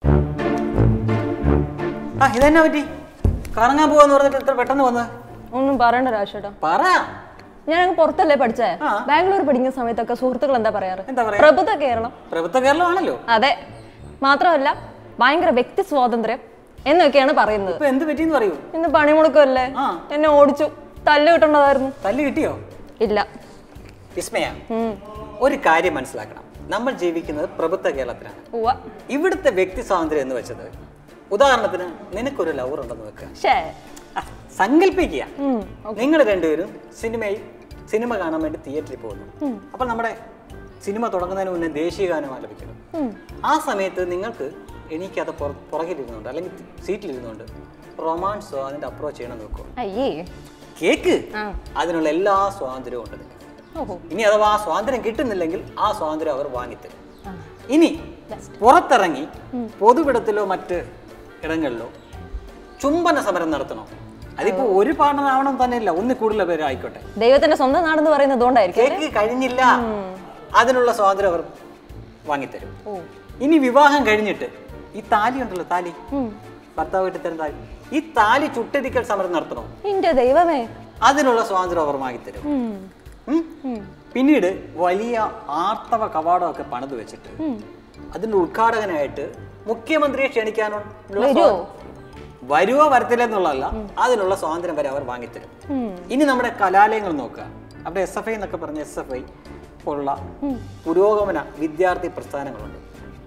ആ ഇതെന്നാ പറ്റി കറങ്ങാൻ പോവാന്ന് പറഞ്ഞിട്ട് ഇത്ര പെട്ടെന്ന് വന്നത് ഒന്നും പറയണ്ട രാജേട്ടാ പറ ഞാൻ അങ്ങ് പുറത്തല്ലേ പഠിച്ചേ ആ. ബാംഗ്ലൂർ പഠിക്കുന്ന സമയത്തൊക്കെ സുഹൃത്തുക്കൾ എന്താ പറയാറ് എന്താ പറയാ പ്രബുദ്ധ കേരളം പ്രഭുത്വ കേരളമാണല്ലോ അതെ മാത്രമല്ല ഭയങ്കര വ്യക്തി സ്വാതന്ത്ര്യം എന്നൊക്കെയാണ് പറയുന്നത് ഇപ്പൊ എന്ത് പറ്റിയെന്ന് പറയൂ ഇന്ന് പണിമുടക്കമല്ലേ ആ. എന്നെ ഓടിച്ചു തല്ല് കിട്ടേണ്ടതായിരുന്നു തല്ല് കിട്ടിയോ ഇല്ല വിസ്മയ ഉം. ഒരു കാര്യം മനസ്സിലാക്കണം നമ്മൾ ജീവിക്കുന്നത് പ്രഭുത്വ കേരളത്തിലാണ് ഉവ്വ. ഇവിടുത്തെ വ്യക്തി സ്വാതന്ത്ര്യം എന്ന് വെച്ചത് ഉദാഹരണത്തിന് നിനക്കൊരു ലവർ ഉണ്ടെന്ന് വെക്കുക ശ്ശേ. ആ, സങ്കല്പിക്കുക ഉം. നിങ്ങൾ രണ്ടുപേരും സിനിമയിൽ സിനിമ കാണാൻ വേണ്ടി തിയേറ്ററിൽ പോകുന്നു അപ്പൊ നമ്മുടെ സിനിമ തുടങ്ങുന്നതിന് മുന്നേ ദേശീയ ഗാനം ആലപിക്കുന്നു ഉം. ആ സമയത്ത് നിങ്ങൾക്ക് എണീക്കാതെ പുറ- പുറകിലിരുന്നുകൊണ്ട് അല്ലെങ്കിൽ സീറ്റിലിരുന്നുകൊണ്ട് റൊമാൻസോ അതിന്റെ അപ്രോച്ച് ചെയ്യണം നോക്കുക അയ്യേ കേക്ക് ആ. അതിനുള്ള എല്ലാ സ്വാതന്ത്ര്യവും ഉണ്ട് നിങ്ങൾക്ക് ഓഹോ ഇനി അഥവാ ആ സ്വാതന്ത്ര്യം കിട്ടുന്നില്ലെങ്കിൽ ആ സ്വാതന്ത്ര്യം അവർ വാങ്ങിത്തരും ആ. ഇനി പുറത്തിറങ്ങി പൊതുവിടത്തിലോ മറ്റ് ഇടങ്ങളിലോ ചുംബന സമരം നടത്തണോ അതിപ്പോ ഒരു പാടനാവണം തന്നെയില്ല ഒന്നിൽ കൂടുതൽ പേര് ആയിക്കോട്ടെ ദൈവത്തിന്റെ സ്വന്തം നാടെന്ന് പറയുന്നത് അതുകൊണ്ടായിരിക്കും കേക്ക് കഴിഞ്ഞില്ല അതിനുള്ള സ്വാതന്ത്ര്യം അവർ വാങ്ങിത്തരും ഓ ഇനി വിവാഹം കഴിഞ്ഞിട്ട് ഈ താലി ഉണ്ടല്ലോ താലി ഉം. ഭർത്താവ് വീട്ടിൽ തരുന്ന താലി ഈ താലി ചുട്ടരിക്കൽ സമരം നടത്തണോ എന്റെ ദൈവമേ അതിനുള്ള സ്വാതന്ത്ര്യം അവർ വാങ്ങിത്തരും ഉം. ഉം? ഉം. പിന്നീട് വലിയ ആർത്തവ കവാടമൊക്കെ പണിത് വെച്ചിട്ട് ഉം. അതിന്റെ ഉദ്ഘാടകനായിട്ട് മുഖ്യമന്ത്രിയെ ക്ഷണിക്കാനുള്ള വരുവോ? സ്വാ- വരുവോ വരത്തില്ല എന്നുള്ളതല്ല അതിനുള്ള സ്വാതന്ത്ര്യം വരെ അവർ വാങ്ങിത്തരും ഉം. ഇനി നമ്മുടെ കലാലയങ്ങൾ നോക്കുക അവിടെ എസ് എഫ് ഐ എന്നൊക്കെ പറഞ്ഞ എസ് എഫ് ഐ പോലുള്ള പുരോഗമന വിദ്യാർത്ഥി പ്രസ്ഥാനങ്ങളുണ്ട്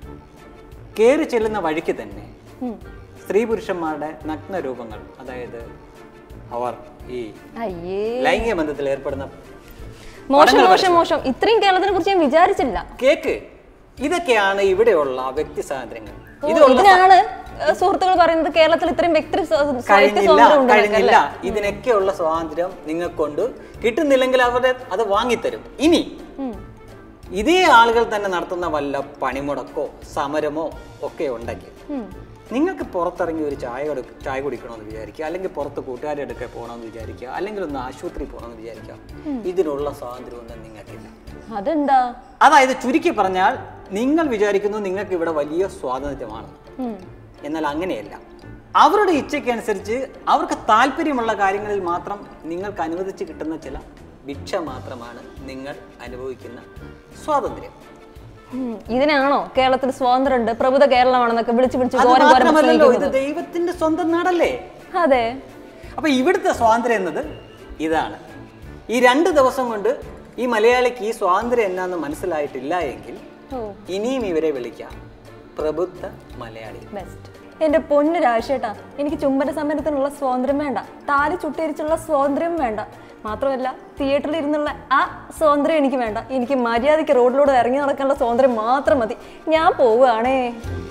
കയറി ചെല്ലുന്ന വഴിക്ക് തന്നെ ഉം. സ്ത്രീ പുരുഷന്മാരുടെ നഗ്ന രൂപങ്ങൾ അതായത് അവർ ഈ അയ്യേ ലൈംഗിക ബന്ധത്തിൽ ഏർപ്പെടുന്ന മോശം മോശം മോശം ഇത്രയും കേരളത്തിനെ കുറിച്ച് ഞാൻ വിചാരിച്ചില്ല കേക്ക് ഇതൊക്കെയാണ് ഇവിടെയുള്ള വ്യക്തി സ്വാതന്ത്ര്യങ്ങൾ ഓ, ഇതുള്ള ഇതിനാണ് ഏഹ്, സുഹൃത്തുക്കൾ പറയുന്നത് കേരളത്തിൽ ഇത്രയും വ്യക്തി സ്വ- സാഹിത്യ കഴിഞ്ഞില്ല സ്വാതന്ത്ര്യം ഉണ്ട് എന്നൊക്കെ കഴിഞ്ഞില്ല അല്ലേ? ഇതിനൊക്കെയുള്ള സ്വാതന്ത്ര്യം നിങ്ങൾക്കൊണ്ട് കിട്ടുന്നില്ലെങ്കിൽ അവരെ അത് വാങ്ങിത്തരും ഇനി ഉം. ഇതേ ആളുകൾ തന്നെ നടത്തുന്ന വല്ല പണിമുടക്കോ സമരമോ ഒക്കെ ഉണ്ടെങ്കിൽ ഉം. നിങ്ങൾക്ക് പുറത്തിറങ്ങി ഒരു ചായ കൊടു ചായ കുടിക്കണമെന്ന് വിചാരിക്കുക അല്ലെങ്കിൽ പുറത്ത് കൂട്ടുകാരുടെ അടുക്കെ പോകണമെന്ന് വിചാരിക്കുക അല്ലെങ്കിൽ ഒന്ന് ആശുപത്രി പോകണമെന്ന് വിചാരിക്കുക ഇതിനുള്ള സ്വാതന്ത്ര്യമൊന്നും നിങ്ങൾക്കില്ല അതെന്താ അതായത് ചുരുക്കി പറഞ്ഞാൽ നിങ്ങൾ വിചാരിക്കുന്നു നിങ്ങൾക്ക് ഇവിടെ വലിയ സ്വാതന്ത്ര്യമാണ് ഉം. എന്നാൽ അങ്ങനെയല്ല അവരുടെ ഇച്ഛയ്ക്കനുസരിച്ച് അവർക്ക് താല്പര്യമുള്ള കാര്യങ്ങളിൽ മാത്രം നിങ്ങൾക്ക് അനുവദിച്ച് കിട്ടുന്ന ചില ഭിക്ഷ മാത്രമാണ് നിങ്ങൾ അനുഭവിക്കുന്ന സ്വാതന്ത്ര്യം ഉം. ഇതിനാണോ കേരളത്തിൽ സ്വാതന്ത്ര്യം ഉണ്ട് പ്രബുദ്ധ കേരളമാണെന്നൊക്കെ വിളിച്ച് വിളിച്ച് അത് ഘോരം ഘോരം മാത്രമല്ലല്ലോ ഇത് പ്രസംഗിക്കുന്നത് ദൈവത്തിന്റെ സ്വന്തം നാടല്ലേ അതെ അപ്പൊ ഇവിടുത്തെ സ്വാതന്ത്ര്യം എന്നത് ഇതാണ് ഈ രണ്ട് ദിവസം കൊണ്ട് ഈ മലയാളിക്ക് ഈ സ്വാതന്ത്ര്യം എന്നാന്ന് മനസ്സിലായിട്ടില്ല എങ്കിൽ ഓ ഇനിയും ഇവരെ വിളിക്കാം പ്രബുദ്ധ മലയാളി ബെസ്റ്റ് എന്റെ പൊന്ന് രാജേട്ടാ എനിക്ക് ചുംബന സമരത്തിനുള്ള സ്വാതന്ത്ര്യം വേണ്ട താലി ചുട്ടരിച്ചുള്ള സ്വാതന്ത്ര്യം വേണ്ട മാത്രമല്ല തിയേറ്ററിൽ ഇരുന്നുള്ള ആ സ്വാതന്ത്ര്യം എനിക്ക് വേണ്ട എനിക്ക് മര്യാദയ്ക്ക് റോഡിലൂടെ ഇറങ്ങി നടക്കാനുള്ള സ്വാതന്ത്ര്യം മാത്രം മതി ഞാൻ പോവുകയാണേ